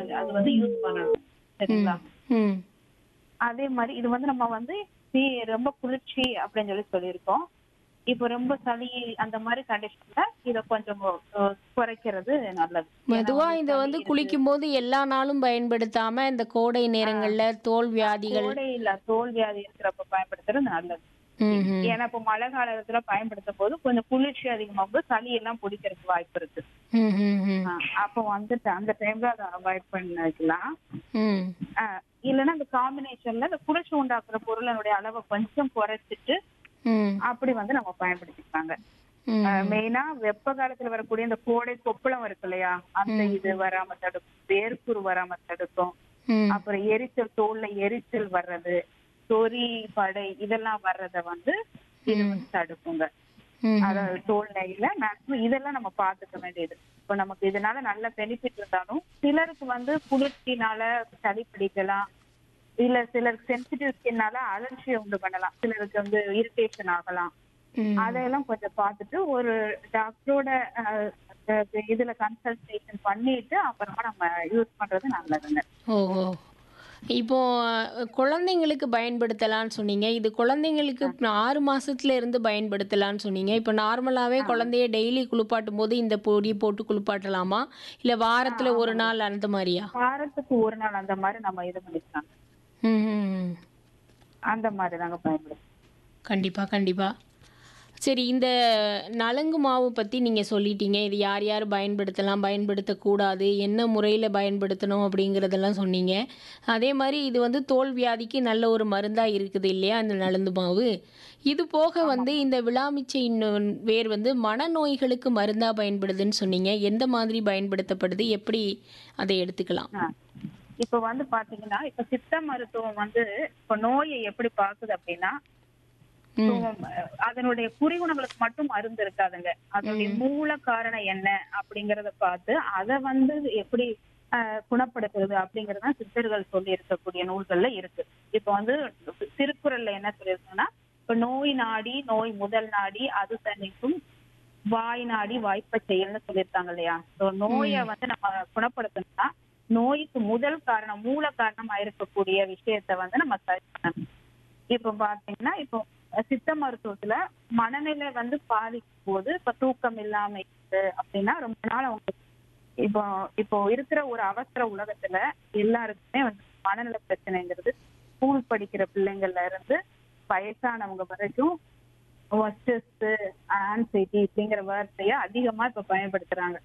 அது வந்து யூஸ் பண்ணணும் சரிங்களா ம் அதே மாதிரி இது வந்து நம்ம வந்து சி- ரொம்ப குளிர்ச்சி அப்படின்னு சொல்லி சொல்லியிருக்கோம் இப்போ ரொம்ப சளி அந்த மாதிரி கண்டிஷன்ல இத கொஞ்சம் அஹ், குறைக்கிறது நல்லது மெதுவா இத வந்து குளிக்கும் போது எல்லா நாளும் பயன்படுத்தாம இந்த கோடை நேரங்கள்ல தோல் வியாதிகள் கோடையில தோல் வியாதி இருக்கிறப்ப பயன்படுத்துறது நல்லது ம், ம். ஏன்னா இப்போ மழை காலத்துல பயன்படுத்தும் போது கொஞ்சம் குளிர்ச்சி அதிகமாகும் சளி எல்லாம் பிடிக்கிறதுக்கு வாய்ப்பு இருக்கு ம், ம், ம். ஆ, அப்போ வந்துட்டு அந்த டைம்ல அதை அவாய்ட் பண்ணிக்கலாம் ம். ஆ, இல்லைன்னா அந்த காம்பினேஷன்ல இந்த குளிர்ச்சி உண்டாக்குற பொருளினுடைய அளவை கொஞ்சம் குறைச்சிட்டு ம். அப்படி வந்து நம்ம பயன்படுத்திப்பாங்க ம். மெயினா வெப்ப காலத்துல வரக்கூடிய இந்த கோடை கொப்பளம் இருக்கு இல்லையா அந்த இது வராம தடுக்கும் வேர்க்குரு வராம தடுக்கும் ம். அப்புறம் எரிச்சல் தோல்ல எரிச்சல் வர்றது சொறி படை இதெல்லாம் வர்றத வந்து இது வந்து தடுக்குங்க ம். அதாவது தோல்நையில மேக்ஸிமம் இதெல்லாம் நம்ம பாத்துக்க வேண்டியது இப்ப நமக்கு இதனால நல்ல பெனிஃபிட் இருந்தாலும் சிலருக்கு வந்து குளிர்ச்சினால சளி பிடிக்கலாம் இல்ல சிலருக்கு சென்சிட்டிவ் ஸ்கின்னால அலர்ஜியை உண்டு பண்ணலாம் சிலருக்கு வந்து இரிட்டேஷன் ஆகலாம் ம். அதையெல்லாம் கொஞ்சம் பார்த்துட்டு ஒரு டாக்டரோட இதுல கன்சல்டேஷன் பண்ணிட்டு அப்புறமா நம்ம யூஸ் பண்றது நல்லதுங்க ஓஹோ இப்போ அஹ், குழந்தைங்களுக்கு பயன்படுத்தலாம்னு சொன்னீங்க இது குழந்தைங்களுக்கு ஆறு மாசத்துல இருந்து பயன்படுத்தலாம்னு சொன்னீங்க இப்போ நார்மலாவே குழந்தைய டெய்லி குளிப்பாட்டும் போது இந்த பொடி போட்டு குளிப்பாட்டலாமா இல்ல வாரத்துல ஒரு நாள் அந்த மாதிரியா வாரத்துக்கு ஒரு நாள் அந்த மாதிரி நம்ம இது பண்ணிக்கலாம் ம், ம், ம். அந்த மாதிரி தாங்க பயன்படுத்தும் கண்டிப்பா கண்டிப்பா சரி இந்த நலங்கு மாவு பற்றி நீங்கள் சொல்லிட்டீங்க இது யார் யார் பயன்படுத்தலாம் பயன்படுத்தக்கூடாது என்ன முறையில் பயன்படுத்தணும் அப்படிங்கிறதெல்லாம் சொன்னீங்க அதே மாதிரி இது வந்து தோல் வியாதிக்கு நல்ல ஒரு மருந்தாக இருக்குது இல்லையா இந்த நலந்து மாவு இது போக வந்து இந்த விளாமிச்சை நொ- வேர் வந்து மனநோய்களுக்கு மருந்தாக பயன்படுதுன்னு சொன்னீங்க எந்த மாதிரி பயன்படுத்தப்படுது எப்படி அதை எடுத்துக்கலாம் ஆ. இப்ப வந்து பாத்தீங்கன்னா இப்ப சித்த மருத்துவம் வந்து இப்ப நோயை எப்படி பாக்குது அப்படின்னா ம். இப்போ, அதனுடைய குறிகுணங்களுக்கு மட்டும் மருந்து இருக்காதுங்க அதனுடைய மூல காரணம் என்ன அப்படிங்கறத பார்த்து அதை வந்து எப்படி ஆஹ், குணப்படுத்துறது அப்படிங்கறத சித்தர்கள் சொல்லி இருக்கக்கூடிய நூல்கள்ல இருக்கு இப்ப வந்து திருக்குறள்ல என்ன சொல்லியிருக்காங்கன்னா இப்ப நோய் நாடி நோய் முதல் நாடி அது தணிக்கும் வாய் நாடி வாய்ப்ப செயல்னு சொல்லியிருக்காங்க இல்லையா So, நோயை வந்து நம்ம குணப்படுத்தணும்னா நோய்க்கு முதல் காரணம் மூல காரணமா இருக்கக்கூடிய விஷயத்த வந்து நம்ம சரி பண்ணணும் இப்ப பாத்தீங்கன்னா இப்போ சித்த மருத்துவத்துல மனநிலை வந்து பாதிக்கும் போது இப்ப தூக்கம் இல்லாம இருக்கு அப்படின்னா ரொம்ப நாள் அவங்க இப்போ இப்போ இருக்கிற ஒரு அவசர உலகத்துல எல்லாருக்குமே வந்து மனநல பிரச்சனைங்கிறது ஸ்கூல் படிக்கிற பிள்ளைங்கள்ல இருந்து வயசானவங்க வரைக்கும் ஸ்ட்ரெஸ் ஆன்சைட்டி அப்படிங்கிற வார்த்தைய அதிகமா இப்ப பயன்படுத்துறாங்க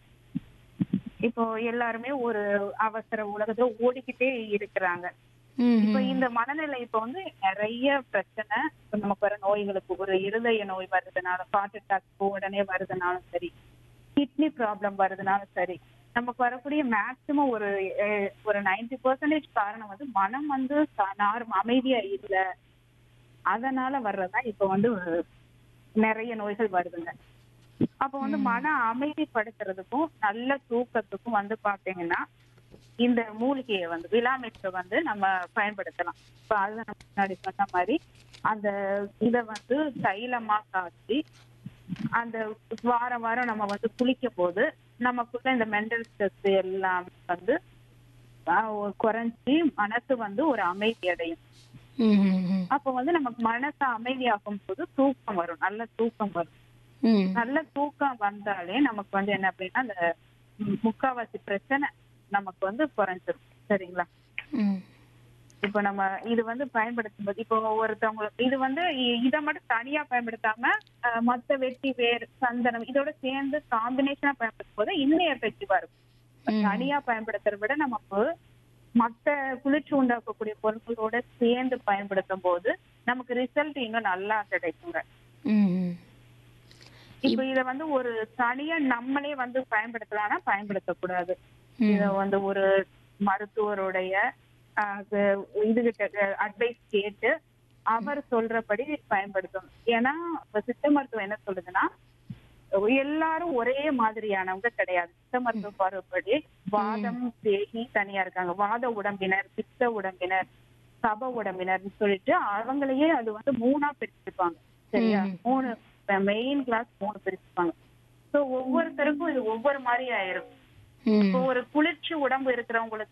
இப்போ எல்லாருமே ஒரு அவசர உலகத்துல ஓடிக்கிட்டே இருக்கிறாங்க ம், இப்ப ம். இந்த மனநிலை இப்ப வந்து நிறைய பிரச்சனை இப்ப நமக்கு வர நோய்களுக்கு ஒரு இருதய நோய் வருதுனாலும் ஹார்ட் அட்டாக் உடனே வருதுனாலும் சரி கிட்னி ப்ராப்ளம் வருதுனாலும் சரி நமக்கு வரக்கூடிய மேக்சிமம் ஒரு அஹ், ஒரு நைன்டி பர்சன்டேஜ் காரணம் வந்து மனம் வந்து நார்ம அமைதியா இல்ல அதனால வர்றதா இப்ப வந்து ஒரு நிறைய நோய்கள் வருதுங்க அப்ப வந்து மன அமைதிப்படுத்துறதுக்கும் நல்ல தூக்கத்துக்கும் வந்து பாத்தீங்கன்னா இந்த மூலிகையை வந்து விலாமிற்றை வந்து நம்ம பயன்படுத்தலாம் இப்ப அது நம்ம முன்னாடி சொன்ன மாதிரி அந்த இத வந்து தைலமா காய்ச்சி அந்த வாரம் வாரம் நம்ம வந்து குளிக்கும் போது நமக்குள்ள இந்த மென்டல் ஸ்ட்ரெஸ் எல்லாம் வந்து ஆஹ், குறைஞ்சி மனசு வந்து ஒரு அமைதி அடையும் ம், ம், ம். அப்ப வந்து நமக்கு மனசு அமைதியாகும் போது தூக்கம் வரும் நல்ல தூக்கம் வரும் ம். நல்ல தூக்கம் வந்தாலே நமக்கு வந்து என்ன அப்படின்னா அந்த ம், முக்காவாசி பிரச்சனை நமக்கு வந்து குறைஞ்சிரும் சரிங்களா ம். இப்போ நம்ம இது வந்து பயன்படுத்தும் போது இப்போ ஒருத்தவங்களுக்கு இது வந்து இ- இதை மட்டும் தனியா பயன்படுத்தாம அஹ், மத்த வெட்டி வேர் சந்தனம் இதோட சேர்ந்து காம்பினேஷனா பயன்படுத்தும் போது இன்னும் எஃபெக்டிவா இருக்கும் இப்ப ம். தனியா பயன்படுத்துறத விட நமக்கு மத்த குளிர்ச்சி உண்டாக்கக்கூடிய பொருட்களோட சேர்ந்து பயன்படுத்தும் போது நமக்கு ரிசல்ட் இன்னும் நல்லா கிடைக்குங்க ம், ம். இப்ப இத வந்து ஒரு தனியா நம்மளே வந்து பயன்படுத்தலாம்னா பயன்படுத்தக்கூடாது இத வந்து ஒரு மருத்துவருடைய ஆஹ், இது- இதுகிட்ட அட்வைஸ் கேட்டு அவர் சொல்றபடி பயன்படுத்தணும் ஏன்னா இப்ப சித்த மருத்துவம் என்ன சொல்லுதுன்னா எல்லாரும் ஒரே மாதிரியானவங்க கிடையாது சித்த மருத்துவ பார்வைப்படி வாதம் தேகி தனியா இருக்காங்க வாத உடம்பினர் பித்த உடம்பினர் சப உடம்பினர்னு சொல்லிட்டு அவங்களையே அது வந்து மூணா பிரிச்சிருப்பாங்க சரியா ம். மூணு மெயின் கிளாஸ் மூணு பிரிச்சிருப்பாங்க சோ ஒவ்வொருத்தருக்கும் இது ஒவ்வொரு மாதிரி ஆயிரும் ம். இப்போ ஒரு குளிர்ச்சி உடம்பு இருக்கிறவங்களுக்கு